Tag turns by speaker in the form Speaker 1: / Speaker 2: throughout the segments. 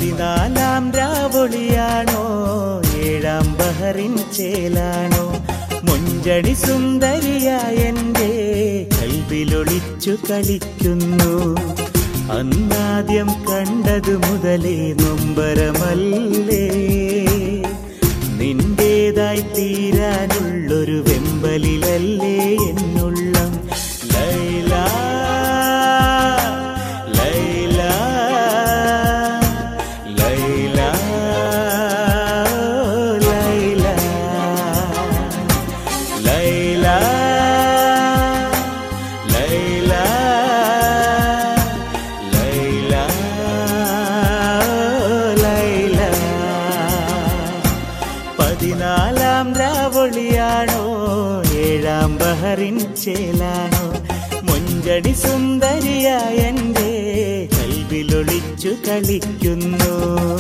Speaker 1: പതിനാലാം രാവൊളിയാണോ ഏഴാം ബഹറിൻ ചേലാണോ മുഞ്ചടി സുന്ദരിയായ എൻ്റെ കൽവിലൊളിച്ചു കളിക്കുന്നു അന്നാദ്യം കണ്ടതു മുതലേ നൊമ്പരമല്ലേ നിന്റേതായി തീരാനുള്ളൊരു വെമ്പലിലല്ലേ എന്നുള്ളം ലൈല ലൈല ലൈല ലൈല ലൈല ലൈല ലൈല ലൈല പതിനാലാം രാവൊളിയാണോ ഏഴാം ബഹറിൻ ചേലാണോ മുഞ്ചടി സുന്ദരിയായ എൻ്റെ കൽവിലൊളിച്ചു കളിക്കുന്നു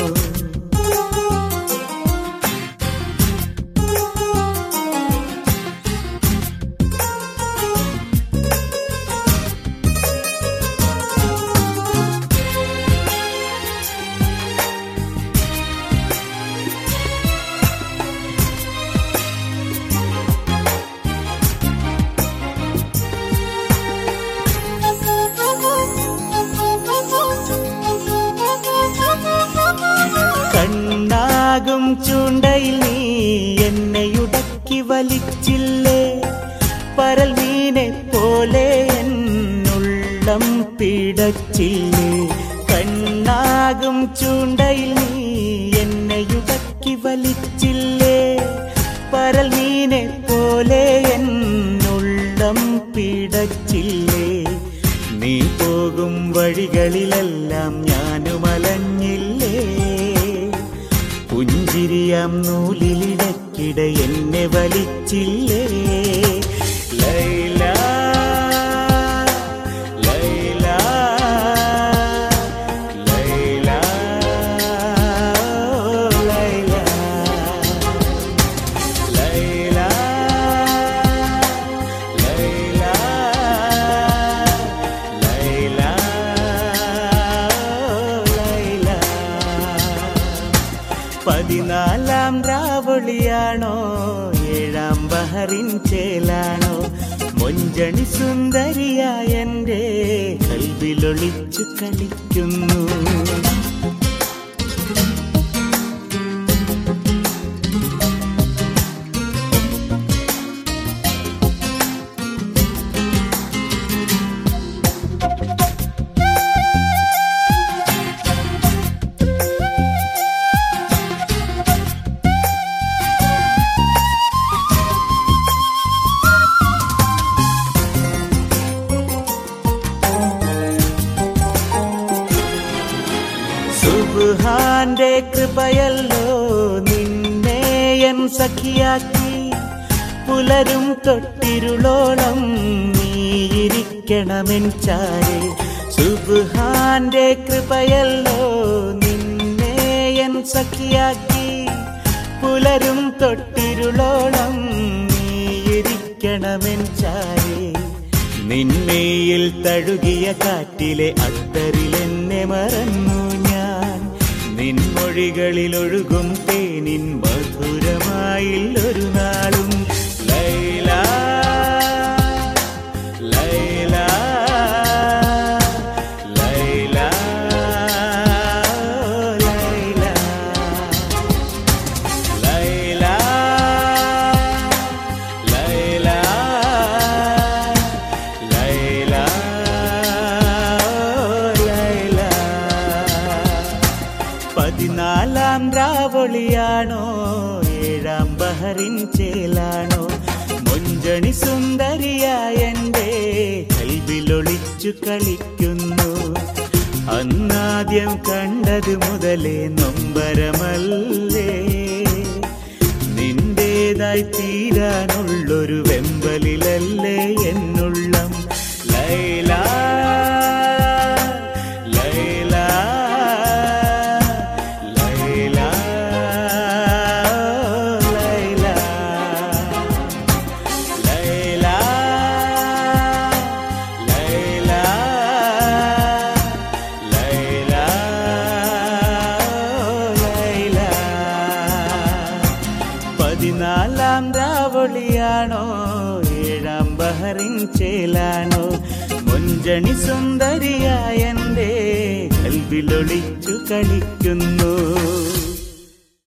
Speaker 1: കണ്ണാകും ചൂണ്ടയിൽ നീ എന്നെയുടക്കി വലിച്ചില്ലേ പരൽ മീനെ പോലെ എന്നുള്ളം പിടച്ചില്ലേ കണ്ണാകും ചൂണ്ടയിൽ നീ എന്നെയുടക്കി വലിച്ചില്ലേ പരൽ മീനെ പോലെ എന്നുള്ളം പിടച്ചില്ലേ നീ പോകും വഴികളിലെല്ലാം ഞാനും അലഞ്ഞില്ലേ പുഞ്ചിരിയാം നൂലിലിടക്കിട എന്നെ വലിച്ചില്ലേ ലൈല ലൈല ലൈല ലൈല ലൈല ലൈല ലൈല ലൈല പതിനാലാം രാവളിയാണോ ഏഴാം ബഹറിൻ ചേലാണോ മൊഞ്ചണി സുന്ദരിയായ എൻ്റെ കൽവിലൊളിച്ചു കളിക്കുന്നു സുബ്ഹാന്റെ കൃപയല്ലോ നിന്നെ എൻ സഖിയാക്കി പുലരും തൊട്ടിരുളോളം നീയിരിക്കണമെൻ ചാരെ സുബ്ഹാന്റെ കൃപയല്ലോ നിന്നെ എൻ സഖിയാക്കി പുലരും തൊട്ടിരുളോളം നീയിരിക്കണമെൻ ചാരെ നിന്മയിൽ തഴുകിയ കാറ്റിലെ അത്തറിലെന്നെ മറന്നു ഞാൻ നിൻമൊഴികളിൽ ഒഴുകും തേനിൻ മധുരമായില്ലൊരു നാളും ലൈല ലൈല ലൈല ലൈല ലൈല ലൈല ലൈല ലൈല പതിനാലാം രാവളിയാണോ ഏഴാം ബഹറിൻ ചേലാണോ മൊഞ്ചണി സുന്ദരിയായ എൻ്റെ കൽവിലൊളിച്ചു കളിക്കുന്നു അന്നാദ്യം കണ്ടത് മുതലേ നൊമ്പരമല്ലേ നിന്റേതായി തീരാനുള്ളൊരു വെമ്പലിലല്ലേ എന്നുള്ളം ലൈല ലൈല ലൈല ലൈല ലൈല ലൈല ലൈല പതിനാലാം രാവളിയാണോ ഏഴാം ബഹറിൻ ചേലാണോ മുഞ്ചണി സുന്ദരിയായ എൻ്റെ കൽവിലൊളിച്ചു കളിക്കുന്നു